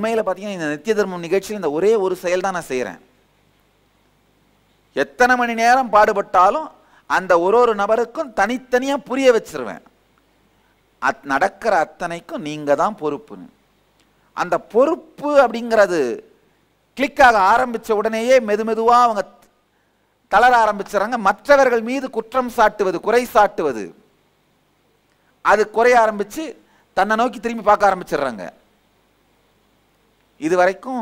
உண்மையில் பார்த்தீங்கன்னா இந்த நித்திய தர்மம் நிகழ்ச்சியில் இந்த ஒரே ஒரு செயல் தான் நான் செய்கிறேன் எத்தனை மணி நேரம் பாடுபட்டாலும் அந்த ஒரு ஒரு நபருக்கும் தனித்தனியாக புரிய வச்சிருவேன் அத் நடக்கிற அத்தனைக்கும் நீங்கள் தான் பொறுப்புன்னு அந்த பொறுப்பு அப்படிங்கிறது கிளிக் ஆக ஆரம்பித்த உடனேயே மெது மெதுவாக அவங்க தளர ஆரம்பிச்சுறாங்க மற்றவர்கள் மீது குற்றம் சாட்டுவது குறை சாட்டுவது அது குறைய ஆரம்பிச்சு தன்னை நோக்கி திரும்பி பார்க்க ஆரம்பிச்சிடுறாங்க இது வரைக்கும்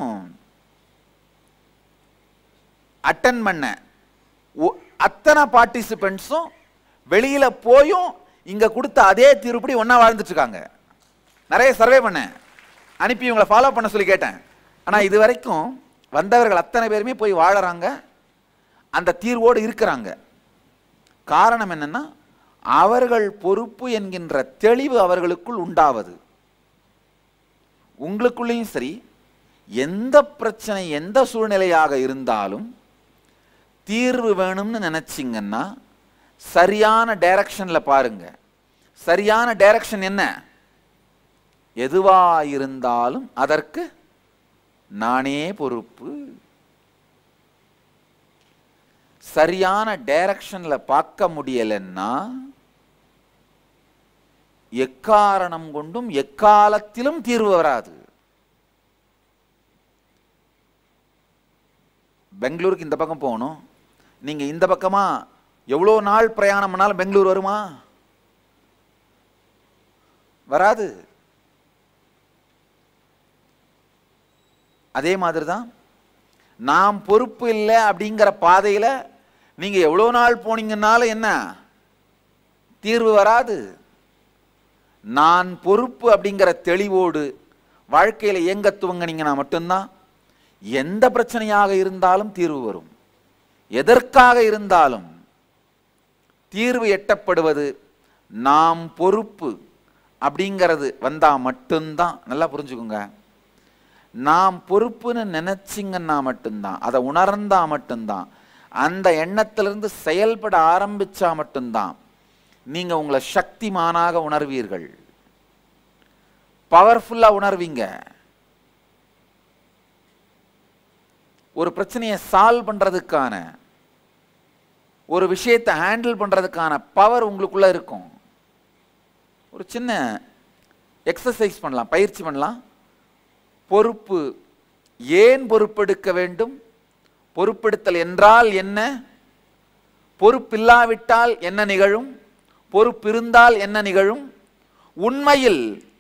அட்டன் பண்ண ஒ- அத்தனை பார்ட்டிசிபெண்ட்ஸும் வெளியில போயும் இங்க கொடுத்த அதே தீர்ப்படி ஒண்ணா வாழ்ந்துட்டு இருக்காங்க நிறைய சர்வே பண்ணேன் அனுப்பி இவங்களை ஃபாலோ பண்ண சொல்லி கேட்டேன் ஆனா இது வரைக்கும் வந்தவர்கள் அத்தனை பேருமே போய் வாழறாங்க அந்த தீர்வோடு இருக்கிறாங்க காரணம் என்னன்னா அவர்கள் பொறுப்பு என்கின்ற தெளிவு அவர்களுக்குள் உண்டாவது உங்களுக்குள்ளேயும் சரி எந்த பிரச்சனை எந்த சூழ்நிலையாக இருந்தாலும் தீர்வு வேணும்னு நினைச்சிங்கன்னா சரியான டைரக்ஷன்ல பாருங்க சரியான டைரக்ஷன் என்ன எதுவா இருந்தாலும் அதற்கு நானே பொறுப்பு சரியான டைரக்ஷன்ல பார்க்க முடியலன்னா எக்காரணம் கொண்டும் எக்காலத்திலும் தீர்வு வராது பெங்களூருக்கு இந்த பக்கம் போகணும் நீங்க இந்த பக்கமா எவ்வளோ நாள் பிரயாணம் பண்ணாலும் பெங்களூர் வருமா வராது அதே மாதிரி தான் நாம் பொறுப்பு இல்லை அப்படிங்கிற பாதையில் நீங்க எவ்வளோ நாள் போனீங்கன்னாலும் என்ன தீர்வு வராது நான் பொறுப்பு அப்படிங்கிற தெளிவோடு வாழ்க்கையில் இயங்க துவங்கினீங்கன்னா மட்டும்தான் எந்த பிரச்சனையாக இருந்தாலும் தீர்வு வரும் எதற்காக இருந்தாலும் தீர்வு எட்டப்படுவது நாம் பொறுப்பு அப்படிங்கிறது வந்தா மட்டும்தான் நல்லா புரிஞ்சுக்குங்க நாம் பொறுப்புன்னு நினைச்சிங்கன்னா மட்டும்தான் அதை உணர்ந்தா மட்டும்தான் அந்த எண்ணத்திலிருந்து செயல்பட ஆரம்பிச்சா மட்டும்தான் நீங்க உங்களை சக்திமானாக உணர்வீர்கள் பவர்ஃபுல்லா உணர்வீங்க ஒரு பிரச்சனையை சால்வ் பண்றதுக்கான ஒரு விஷயத்தை ஹேண்டில் பண்றதுக்கான பவர் உங்களுக்குள்ள இருக்கும் ஒரு சின்ன எக்ஸசைஸ் பண்ணலாம் பயிற்சி பண்ணலாம் பொறுப்பு ஏன் பொறுப்பெடுக்க வேண்டும் பொறுப்பெடுத்தல் என்றால் என்ன பொறுப்பில்லாவிட்டால் என்ன நிகழும் பொறுப்பிருந்தால் என்ன நிகழும் உண்மையில்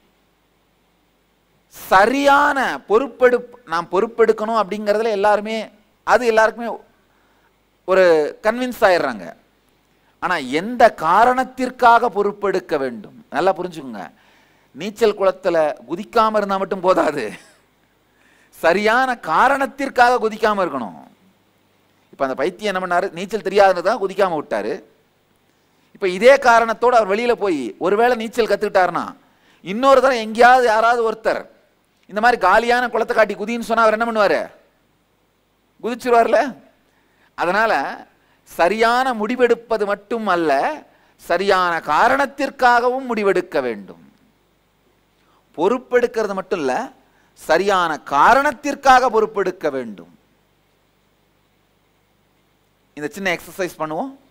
சரியான பொறுப்பெடு நாம் பொறுப்பெடுக்கணும் அப்படிங்கிறதுல எல்லாருமே அது எல்லாருக்குமே ஒரு கன்வின்ஸ் ஆயிடுறாங்க ஆனா எந்த காரணத்திற்காக பொறுப்பெடுக்க வேண்டும் நல்லா புரிஞ்சுக்கோங்க நீச்சல் குளத்துல குதிக்காம இருந்தா மட்டும் போதாது சரியான காரணத்திற்காக குதிக்காம இருக்கணும் இப்ப அந்த பைத்தியம் என்ன பண்ணாரு நீச்சல் தெரியாதுன்னு தான் குதிக்காம விட்டாரு இப்ப இதே காரணத்தோடு அவர் வெளியில போய் ஒருவேளை நீச்சல் கத்துக்கிட்டாருன்னா இன்னொரு தடவை எங்கேயாவது யாராவது ஒருத்தர் இந்த மாதிரி காலியான குளத்தை காட்டி குதின்னு சொன்னா அவர் என்ன பண்ணுவாரு குதிச்சிருவார்ல அதனால சரியான முடிவெடுப்பது மட்டும் அல்ல சரியான காரணத்திற்காகவும் முடிவெடுக்க வேண்டும் பொறுப்பெடுக்கிறது மட்டும் இல்ல சரியான காரணத்திற்காக பொறுப்பெடுக்க வேண்டும் இந்த சின்ன எக்ஸசைஸ் பண்ணுவோம்